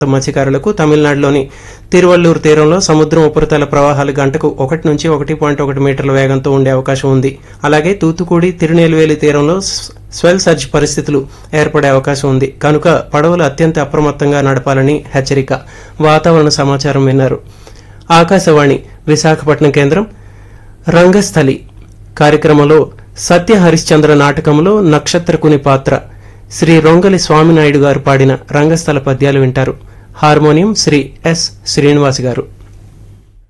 మత్స్యకారులకు తమిళనాడులోని తిరువల్లూరు తీరంలో సముద్రం ఉపరితల ప్రవాహాలు గంటకు ఒకటి నుంచి ఒకటి పాయింట్ ఒకటి మీటర్ల వేగంతో ఉండే అవకాశం ఉంది అలాగే తూతుకుడి తిరునెల్వేలి తీరంలో స్- స్వెల్ సర్జ్ పరిస్థితులు ఏర్పడే అవకాశం ఉంది కనుక పడవలు అత్యంత అప్రమత్తంగా నడపాలని హెచ్చరిక వాతావరణ సమాచారం విన్నారు ఆకాశవాణి విశాఖపట్నం కేంద్రం రంగస్థలి కార్యక్రమంలో సత్య హరిశ్చంద్ర నాటకంలో నక్షత్రకుని పాత్ర శ్రీ రొంగలి స్వామినాయుడు గారు పాడిన రంగస్థల పద్యాలు వింటారు హార్మోనియం శ్రీ ఎస్ శ్రీనివాస్ గారు